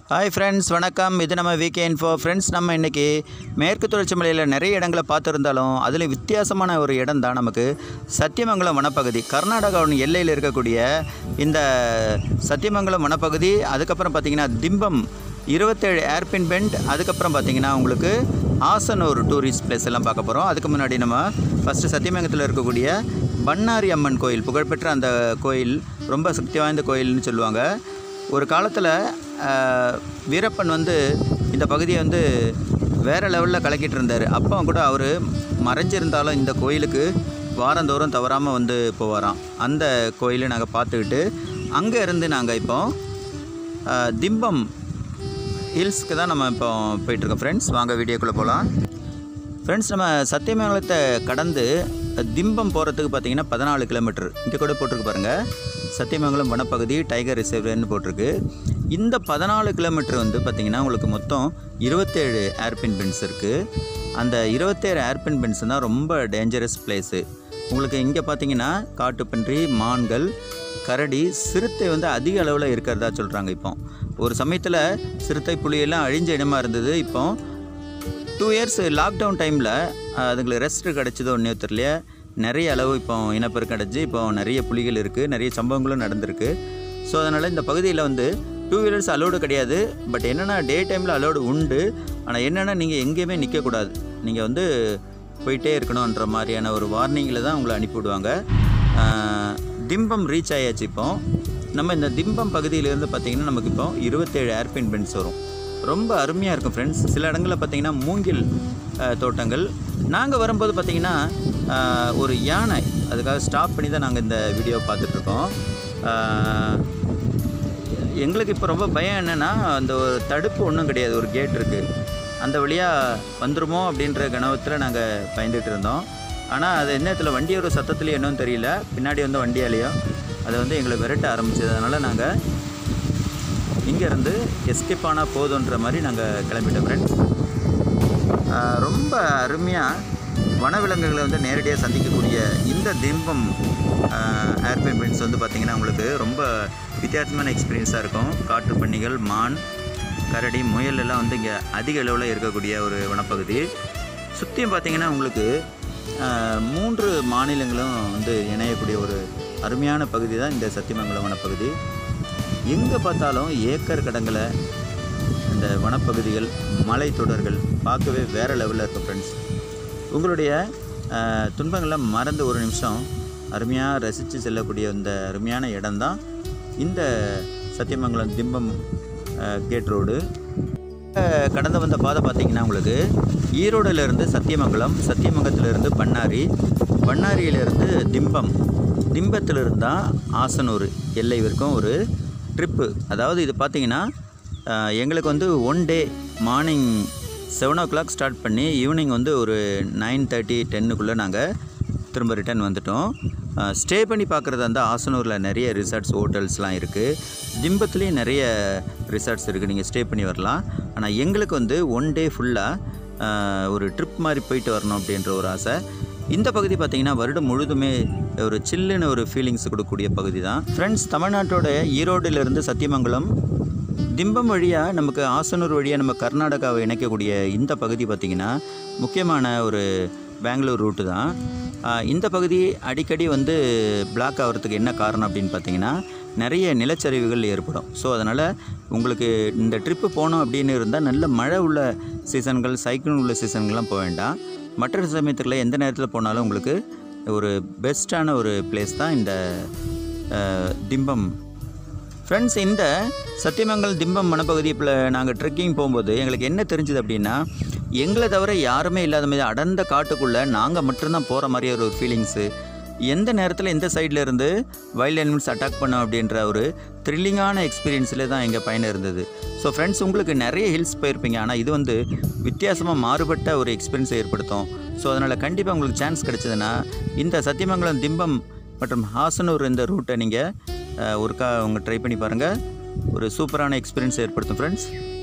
hi friends வணக்கம் இது நம்ம வீக்கே இன்ஃபோ ஃப்ரெண்ட்ஸ் நம்ம இன்றைக்கி மேற்கு தொடர்ச்சி மலையில் நிறைய இடங்களை பார்த்துருந்தாலும் அதில் வித்தியாசமான ஒரு இடம் தான் நமக்கு சத்தியமங்கலம் வனப்பகுதி கர்நாடகாவின் எல்லையில் இருக்கக்கூடிய இந்த சத்தியமங்கலம் வனப்பகுதி அதுக்கப்புறம் பார்த்திங்கன்னா திம்பம் இருபத்தேழு ஏர்பின் பெண்ட் அதுக்கப்புறம் பார்த்திங்கன்னா உங்களுக்கு ஆசனூர் டூரிஸ்ட் பிளேஸ் எல்லாம் பார்க்க போகிறோம் அதுக்கு முன்னாடி நம்ம ஃபஸ்ட்டு சத்தியமங்கலத்தில் இருக்கக்கூடிய பண்ணாரி அம்மன் கோயில் புகழ்பெற்ற அந்த கோயில் ரொம்ப சக்தி வாய்ந்த கோயில்னு சொல்லுவாங்க ஒரு காலத்தில் வீரப்பன் வந்து இந்த பகுதியை வந்து வேறு லெவலில் கலக்கிட்டு இருந்தார் அப்போ கூட அவர் மறைஞ்சிருந்தாலும் இந்த கோயிலுக்கு வாரந்தோறும் தவறாமல் வந்து போவாராம் அந்த கோயிலை நாங்கள் பார்த்துக்கிட்டு அங்கே இருந்து நாங்கள் இப்போ அஹ், திம்பம் ஹில்ஸ்க்கு தான் நம்ம இப்போ போயிட்டுருக்கோம் ஃப்ரெண்ட்ஸ் வாங்க வீடியோக்குள்ளே போகலாம் ஃப்ரெண்ட்ஸ் நம்ம சத்தியமங்கலத்தை கடந்து திம்பம் போகிறதுக்கு பார்த்தீங்கன்னா பதினாலு கிலோமீட்டர் இங்கே கூட போட்டிருக்கு பாருங்கள் சத்தியமங்கலம் வனப்பகுதி டைகர் ரிசர்வ்னு போட்டிருக்கு இந்த பதினாலு கிலோமீட்டர் வந்து பார்த்திங்கன்னா உங்களுக்கு மொத்தம் இருபத்தேழு ஏர்பின் பென்ஸ் இருக்குது அந்த இருபத்தேழு ஏர்பின் பென்ஸ் தான் ரொம்ப டேஞ்சரஸ் பிளேஸு உங்களுக்கு இங்கே பார்த்தீங்கன்னா காட்டுப்பன்றி மான்கள் கரடி சிறுத்தை வந்து அதிக அளவில் இருக்கிறதா சொல்கிறாங்க இப்போ ஒரு சமயத்தில் சிறுத்தை புலியெல்லாம் அழிஞ்ச இடமா இருந்தது இப்போ டூ இயர்ஸ் லாக்டவுன் டைமில் அதுங்களுக்கு ரெஸ்ட் கிடச்சதோ ஒன்றே தெரியல நிறைய அளவு இப்போ இனப்பெருக்கம் கிடச்சி இப்போ நிறைய புலிகள் இருக்குது நிறைய சம்பவங்களும் நடந்திருக்கு ஸோ அதனால் இந்த பகுதியில் வந்து டூ வீலர்ஸ் அலோடு கிடையாது பட் என்னென்னா டே டைமில் அலோடு உண்டு ஆனால் என்னென்னா நீங்கள் எங்கேயுமே நிற்கக்கூடாது நீங்கள் வந்து போயிட்டே இருக்கணுன்ற மாதிரியான ஒரு வார்னிங்கில் தான் உங்களை அனுப்பிவிடுவாங்க ஆஹ், திம்பம் ரீச் ஆயாச்சு இப்போ நம்ம இந்த திம்பம் பகுதியிலேருந்து பார்த்தீங்கன்னா நமக்கு இப்போ இருபத்தேழு ஏர்பின் பென்ஸ் வரும் ரொம்ப அருமையாக இருக்கும் ஃப்ரெண்ட்ஸ் சில இடங்களில் பார்த்தீங்கன்னா மூங்கில் அஹ், தோட்டங்கள் நாங்கள் வரும்போது பார்த்தீங்கன்னா அஹ், ஒரு யானை அதுக்காக ஸ்டாப் பண்ணி தான் நாங்கள் இந்த வீடியோ பார்த்துட்ருக்கோம் எங்களுக்கு இப்போ ரொம்ப பயம் என்னென்னா அந்த ஒரு தடுப்பு ஒன்றும் கிடையாது ஒரு கேட் இருக்குது அந்த வழியாக வந்துருமோ அப்படின்ற கனவத்தில் நாங்கள் பயந்துட்டு இருந்தோம் ஆனால் அது என்னத்துல வண்டியோட சத்தத்துலேயும் என்னன்னு தெரியல பின்னாடி வந்த வண்டியாலேயோ அதை வந்து எங்களை விரட்ட ஆரம்பிச்சது அதனால் நாங்கள் இங்கேருந்து எஸ்கேப் ஆனால் போதுன்ற மாதிரி நாங்கள் கிளம்பிட்டோம் ஃப்ரெண்ட்ஸ் ரொம்ப அருமையாக வனவிலங்குகளை வந்து நேரடியாக சந்திக்கக்கூடிய இந்த திம்பம் ஏர்பின் பென்ஸ் வந்து பார்த்திங்கன்னா உங்களுக்கு ரொம்ப வித்தியாசமான எக்ஸ்பீரியன்ஸாக இருக்கும் காட்டு பன்னிகள் மான் கரடி முயல் எல்லாம் வந்து இங்கே அதிக அளவில் இருக்கக்கூடிய ஒரு வனப்பகுதி சுற்றியும் பார்த்திங்கன்னா உங்களுக்கு ஆஹ், மூன்று மாநிலங்களும் வந்து இணையக்கூடிய ஒரு அருமையான பகுதி தான் இந்த சத்தியமங்கலம் வனப்பகுதி எங்கே பார்த்தாலும் ஏக்கர் கடங்களை இந்த வனப்பகுதிகள் மலைத்தொடர்கள் பார்க்கவே வேறு லெவலில் இருக்கும் ஃப்ரெண்ட்ஸ் உங்களுடைய அஹ், துன்பங்களை மறந்து ஒரு நிமிஷம் அருமையாக ரசித்து செல்லக்கூடிய இந்த அருமையான இடம்தான் இந்த சத்தியமங்கலம் திம்பம் அஹ், கேட் ரோடு அஹ், கடந்து வந்த பாதை பார்த்தீங்கன்னா உங்களுக்கு ஈரோடுலேருந்து சத்தியமங்கலம் சத்தியமங்கலத்திலிருந்து பண்ணாரி பண்ணாரியிலிருந்து திம்பம் திம்பத்திலிருந்து தான் ஆசனூர் எல்லை வரைக்கும் ஒரு ட்ரிப்பு அதாவது இது பார்த்தீங்கன்னா அஹ், எங்களுக்கு வந்து one day morning seven o'clock start பண்ணி ஈவினிங் வந்து ஒரு நைன் தேர்ட்டி டென்னுக்குள்ளே நாங்கள் திரும்ப ரிட்டர்ன் வந்துட்டோம் ஸ்டே பண்ணி பார்க்குறதா இருந்தால் ஆசனூரில் நிறைய ரிசார்ட்ஸ் ஹோட்டல்ஸ்லாம் இருக்குது திம்பத்துலேயும் நிறைய ரிசார்ட்ஸ் இருக்குது நீங்கள் ஸ்டே பண்ணி வரலாம் ஆனால் எங்களுக்கு வந்து ஒன் டே ஃபுல்லாக ஒரு ட்ரிப் மாதிரி போயிட்டு வரணும் அப்படின்ற ஒரு ஆசை இந்த பகுதி பார்த்திங்கன்னா வருடம் முழுதுமே ஒரு சில்லுன்னு ஒரு ஃபீலிங்ஸ் கொடுக்கக்கூடிய பகுதி தான் ஃப்ரெண்ட்ஸ் தமிழ்நாட்டோட ஈரோடிலிருந்து சத்தியமங்கலம் திம்பம் வழியாக நமக்கு ஆசனூர் வழியாக நம்ம கர்நாடகாவை இணைக்கக்கூடிய இந்த பகுதி பார்த்திங்கன்னா முக்கியமான ஒரு பெங்களூர் ரூட்டு தான் ஆஹ் இந்த பகுதி அடிக்கடி வந்து பிளாக் ஆகிறதுக்கு என்ன காரணம் அப்படின்னு பார்த்தீங்கன்னா நிறைய நிலச்சரிவுகள் ஏற்படும் ஸோ அதனால் உங்களுக்கு இந்த ட்ரிப்பு போனோம் அப்படின்னு இருந்தால் நல்ல மழை உள்ள சீசன்கள் சைக்கிள் உள்ள சீசன்கள்லாம் போக வேண்டாம் மற்ற சமயத்தில் எந்த நேரத்தில் போனாலும் உங்களுக்கு ஒரு பெஸ்ட்டான ஒரு பிளேஸ் தான் இந்த ஆஹ், திம்பம் ஃப்ரெண்ட்ஸ் இந்த சத்தியமங்கல் திம்பம் வனப்பகுதியில் நாங்கள் ட்ரெக்கிங் போகும்போது எங்களுக்கு என்ன தெரிஞ்சுது அப்படின்னா எங்களை தவிர யாருமே இல்லாத மாதிரி அடர்ந்த காட்டுக்குள்ளே நாங்கள் மட்டும்தான் போகிற மாதிரி ஒரு ஃபீலிங்ஸு எந்த நேரத்தில் எந்த சைடில் இருந்து வைல்ட் அனிமல்ஸ் அட்டாக் பண்ணோம் அப்படின்ற ஒரு த்ரில்லிங்கான எக்ஸ்பீரியன்ஸில் தான் எங்கள் பயணம் இருந்தது ஸோ ஃப்ரெண்ட்ஸ் உங்களுக்கு நிறைய ஹில்ஸ் போயிருப்பீங்க ஆனால் இது வந்து வித்தியாசமாக மாறுபட்ட ஒரு எக்ஸ்பீரியன்ஸை ஏற்படுத்தும் ஸோ அதனால் கண்டிப்பாக உங்களுக்கு சான்ஸ் கிடைச்சதுன்னா இந்த சத்தியமங்கலம் திம்பம் மற்றும் ஹாசனூர் இந்த ரூட்டை நீங்கள் ஒருக்கா உங்கள் ட்ரை பண்ணி பாருங்கள் ஒரு சூப்பரான எக்ஸ்பீரியன்ஸ் ஏற்படுத்தும் ஃப்ரெண்ட்ஸ்